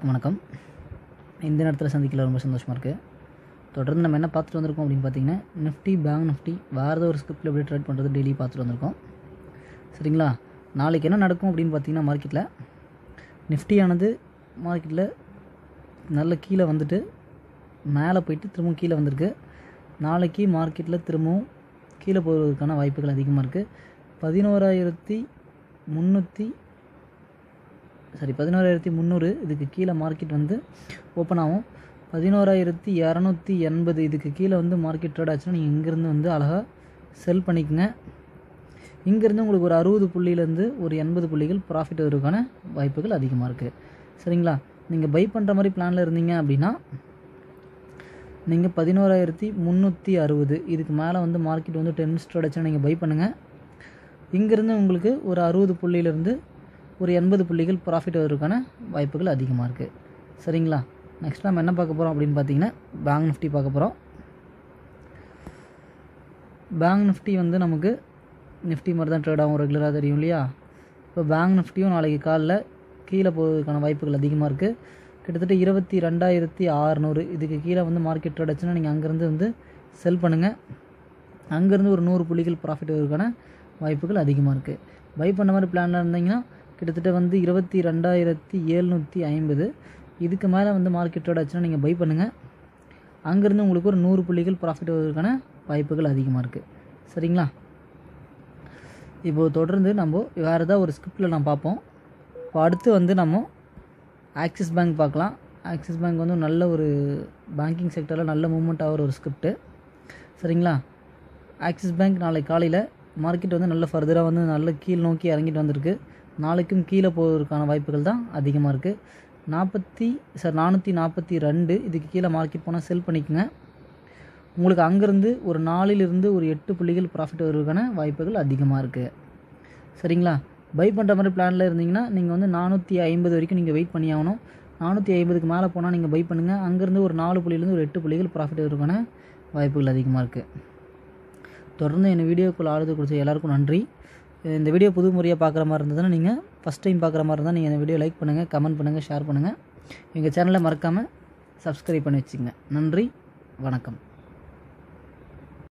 வணக்கம் இந்த நேரத்தில் சந்திக்கல ரொம்ப சந்தோஷமாக இருக்குது தொடர்ந்து நம்ம என்ன பார்த்துட்டு வந்திருக்கோம் அப்படின்னு பார்த்தீங்கன்னா நிஃப்டி பேங்க் நிஃப்டி வேறு ஏதோ ஒரு ஸ்கிரிப்டில் எப்படி ட்ரேட் பண்ணுறது டெய்லி பார்த்துட்டு வந்திருக்கோம் சரிங்களா நாளைக்கு என்ன நடக்கும் அப்படின்னு பார்த்தீங்கன்னா மார்க்கெட்டில் நிஃப்டியானது மார்க்கெட்டில் நல்ல கீழே வந்துட்டு மேலே போயிட்டு திரும்பவும் கீழே வந்திருக்கு நாளைக்கு மார்க்கெட்டில் திரும்பவும் கீழே போகிறதுக்கான வாய்ப்புகள் அதிகமாக இருக்குது பதினோராயிரத்தி முந்நூற்றி சாரி பதினோராயிரத்தி முந்நூறு இதுக்கு கீழே மார்க்கெட் வந்து ஓப்பன் ஆகும் பதினோராயிரத்தி இரநூத்தி எண்பது இதுக்கு கீழே வந்து மார்க்கெட் ட்ரேட் ஆச்சுன்னா நீங்கள் இங்கேருந்து வந்து அழகாக செல் பண்ணிக்கோங்க இங்கேருந்து உங்களுக்கு ஒரு அறுபது புள்ளியிலேருந்து ஒரு எண்பது புள்ளிகள் ப்ராஃபிட் வருவதற்கான வாய்ப்புகள் அதிகமாக இருக்குது சரிங்களா நீங்கள் பை பண்ணுற மாதிரி பிளானில் இருந்தீங்க அப்படின்னா நீங்கள் பதினோராயிரத்தி முந்நூற்றி அறுபது இதுக்கு மேலே வந்து மார்க்கெட் வந்து டென் மினிட்ஸ் அடிச்சா நீங்கள் பை பண்ணுங்கள் இங்கேருந்து உங்களுக்கு ஒரு அறுபது புள்ளியிலேருந்து ஒரு எண்பது புள்ளிகள் ப்ராஃபிட் வருவதற்கான வாய்ப்புகள் அதிகமாக இருக்குது சரிங்களா நெக்ஸ்ட் நம்ம என்ன பார்க்க போகிறோம் அப்படின்னு பார்த்தீங்கன்னா பேங்க் நிஃப்டி பார்க்க போகிறோம் பேங்க் நிஃப்டி வந்து நமக்கு நிஃப்டி மாதிரி தான் ட்ரேட் ஆகும் ரெகுலராக தெரியும் இல்லையா இப்போ பேங்க் நிஃப்டியும் நாளைக்கு காலைல கீழே போகிறதுக்கான வாய்ப்புகள் அதிகமாக இருக்குது கிட்டத்தட்ட இருபத்தி ரெண்டாயிரத்தி அறநூறு இதுக்கு கீழே வந்து மார்க்கெட் ட்ரேட் ஆச்சுன்னா நீங்கள் அங்கேருந்து வந்து செல் பண்ணுங்கள் அங்கேருந்து ஒரு நூறு புள்ளிகள் ப்ராஃபிட் வருவதற்கான வாய்ப்புகள் அதிகமாக இருக்குது பை பண்ண மாதிரி பிளானில் இருந்தீங்கன்னா கிட்டத்தட்ட வந்து இருபத்தி ரெண்டாயிரத்தி எழுநூற்றி ஐம்பது இதுக்கு மேலே வந்து மார்க்கெட் ட்ரேட் ஆச்சுன்னா நீங்கள் பை பண்ணுங்கள் அங்கேருந்து உங்களுக்கு ஒரு நூறு புள்ளிகள் ப்ராஃபிட் வருவதற்கான வாய்ப்புகள் அதிகமாக இருக்குது சரிங்களா இப்போது தொடர்ந்து நம்ம வேறு ஏதாவது ஒரு ஸ்கிரிப்டில் நான் பார்ப்போம் இப்போ அடுத்து வந்து நம்ம ஆக்சிஸ் பேங்க் பார்க்கலாம் ஆக்சிஸ் பேங்க் வந்து நல்ல ஒரு பேங்கிங் செக்டரில் நல்ல மூவ்மெண்ட் ஆகிற ஒரு ஸ்கிரிப்ட்டு சரிங்களா ஆக்சிஸ் பேங்க் நாளை காலையில் மார்க்கெட் வந்து நல்ல ஃபர்தராக வந்து நல்ல கீழ் நோக்கி இறங்கிட்டு வந்திருக்கு நாளைக்கும் கீழே போவதற்கான வாய்ப்புகள் தான் அதிகமாக இருக்குது நாற்பத்தி சார் நானூற்றி நாற்பத்தி ரெண்டு இதுக்கு கீழே மார்க்கெட் போனால் செல் பண்ணிக்கோங்க உங்களுக்கு அங்கேருந்து ஒரு நாலிலிருந்து ஒரு எட்டு புள்ளிகள் ப்ராஃபிட் வருவதற்கான வாய்ப்புகள் அதிகமாக இருக்குது சரிங்களா பை பண்ணுற மாதிரி பிளானில் இருந்தீங்கன்னா நீங்கள் வந்து நானூற்றி ஐம்பது வரைக்கும் நீங்கள் வெயிட் பண்ணி ஆகணும் நானூற்றி ஐம்பதுக்கு மேலே போனால் நீங்கள் பை பண்ணுங்கள் அங்கேருந்து ஒரு நாலு புள்ளியிலேருந்து ஒரு எட்டு புள்ளிகள் ப்ராஃபிட் வருவதற்கான வாய்ப்புகள் அதிகமாக இருக்குது தொடர்ந்து என் வீடியோக்குள்ள ஆதரவு கொடுத்த எல்லாருக்கும் நன்றி இந்த வீடியோ புது முறையாக பார்க்குற மாதிரி இருந்ததுன்னா நீங்கள் ஃபஸ்ட் டைம் பார்க்குற மாதிரி இருந்தால் நீங்கள் இந்த வீடியோ லைக் பண்ணுங்கள் கமெண்ட் பண்ணுங்கள் ஷேர் பண்ணுங்கள் எங்கள் சேனலை மறக்காமல் சப்ஸ்கிரைப் பண்ணி வச்சுங்க நன்றி வணக்கம்